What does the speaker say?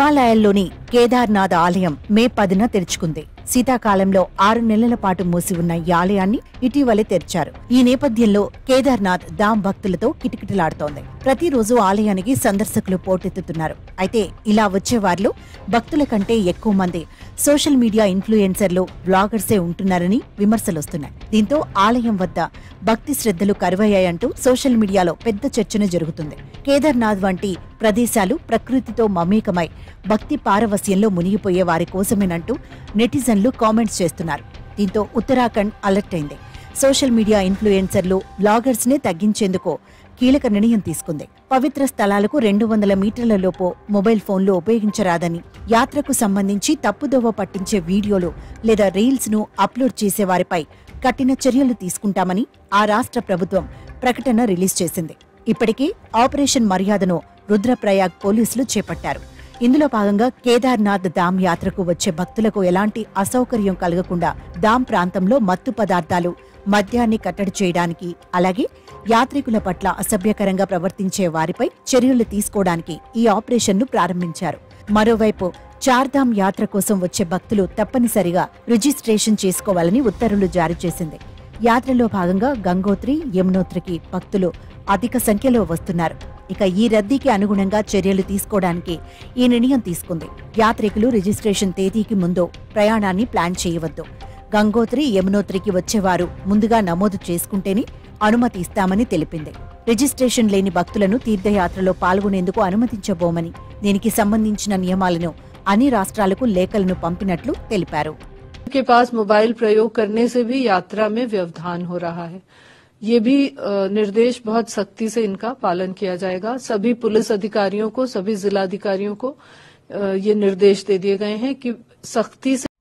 హిమాలయాల్లోని కేదార్నాథ్ ఆలయం మే పదిన తెరుచుకుంది శీతాకాలంలో ఆరు నెలల పాటు మూసి ఉన్న ఈ ఆలయాన్ని ఇటీవలే తెరిచారు ఈ నేపథ్యంలో కేదార్నాథ్ దామ్ భక్తులతో కిటకిటలాడుతోంది ప్రతిరోజు ఆలయానికి సందర్శకులు పోటెత్తుతున్నారు అయితే ఇలా వచ్చే వారిలో భక్తుల కంటే ఎక్కువ మంది సోషల్ మీడియా ఇన్ఫ్లుయెన్సర్లు బ్లాగర్సే ఉంటున్నారని విమర్శలొస్తున్నాయి దీంతో ఆలయం వద్ద భక్తి శ్రద్ధలు కరువయ్యాయంటూ సోషల్ మీడియాలో పెద్ద చర్చన జరుగుతుంది కేదార్నాథ్ వంటి ప్రదేశాలు ప్రకృతితో మమేకమై భక్తి పారవస్యంలో మునిగిపోయే వారి కోసమేనంటూ నెటిజన్లు కామెంట్స్ చేస్తున్నారు దీంతో ఉత్తరాఖండ్ అలర్ట్ అయింది సోషల్ మీడియా ఇన్ఫ్లుయెన్సర్లు బ్లాగర్స్ నే తగ్గించేందుకు కీలక నిర్ణయం తీసుకుంది పవిత్ర స్థలాలకు రెండు వందల మీటర్ల లోపు మొబైల్ ఫోన్లు ఉపయోగించరాదని యాత్రకు సంబంధించి తప్పుదోవ పట్టించే వీడియోలు లేదా రీల్స్ ను అప్లోడ్ చేసే వారిపై కఠిన చర్యలు తీసుకుంటామని ఆ రాష్ట్ర ప్రభుత్వం ప్రకటన రిలీజ్ చేసింది ఇప్పటికే ఆపరేషన్ మర్యాదను రుద్రప్రయాగ్ పోలీసులు చేపట్టారు ఇందులో భాగంగా కేదార్నాథ్ దామ్ యాత్రకు వచ్చే భక్తులకు ఎలాంటి అసౌకర్యం కలగకుండా దామ్ ప్రాంతంలో మత్తు పదార్థాలు మద్యాన్ని కట్టడి చేయడానికి అలాగే యాత్రికుల పట్ల అసభ్యకరంగా ప్రవర్తించే వారిపై చర్యలు తీసుకోవడానికి ఈ ఆపరేషన్ను ప్రారంభించారు మరోవైపు చార్ధామ్ యాత్ర కోసం వచ్చే భక్తులు తప్పనిసరిగా రిజిస్ట్రేషన్ చేసుకోవాలని ఉత్తర్వులు జారీ చేసింది యాత్రలో భాగంగా గంగోత్రి యమునోత్రికి భక్తులు అధిక సంఖ్యలో వస్తున్నారు ఇక ఈ రద్దీకి అనుగుణంగా చర్యలు తీసుకోవడానికి ఈ నిర్ణయం తీసుకుంది యాత్రికులు రిజిస్ట్రేషన్ తేదీకి ముందు ప్రయాణాన్ని ప్లాన్ చేయవద్దు గంగోత్రి యమునోత్రికి వచ్చేవారు ముందుగా నమోదు చేసుకుంటేనే అనుమతి ఇస్తామని తెలిపింది రిజిస్ట్రేషన్ లేని భక్తులను తీర్థయాత్రలో పాల్గొనేందుకు అనుమతించబోమని దీనికి సంబంధించిన నియమాలను అన్ని రాష్ట్రాలకు లేఖలను పంపినట్లు తెలిపారు के पास मोबाइल प्रयोग करने से भी यात्रा में व्यवधान हो रहा है ये भी अ, निर्देश बहुत सख्ती से इनका पालन किया जाएगा सभी पुलिस अधिकारियों को सभी जिलाधिकारियों को अ, ये निर्देश दे दिए गए हैं कि सख्ती से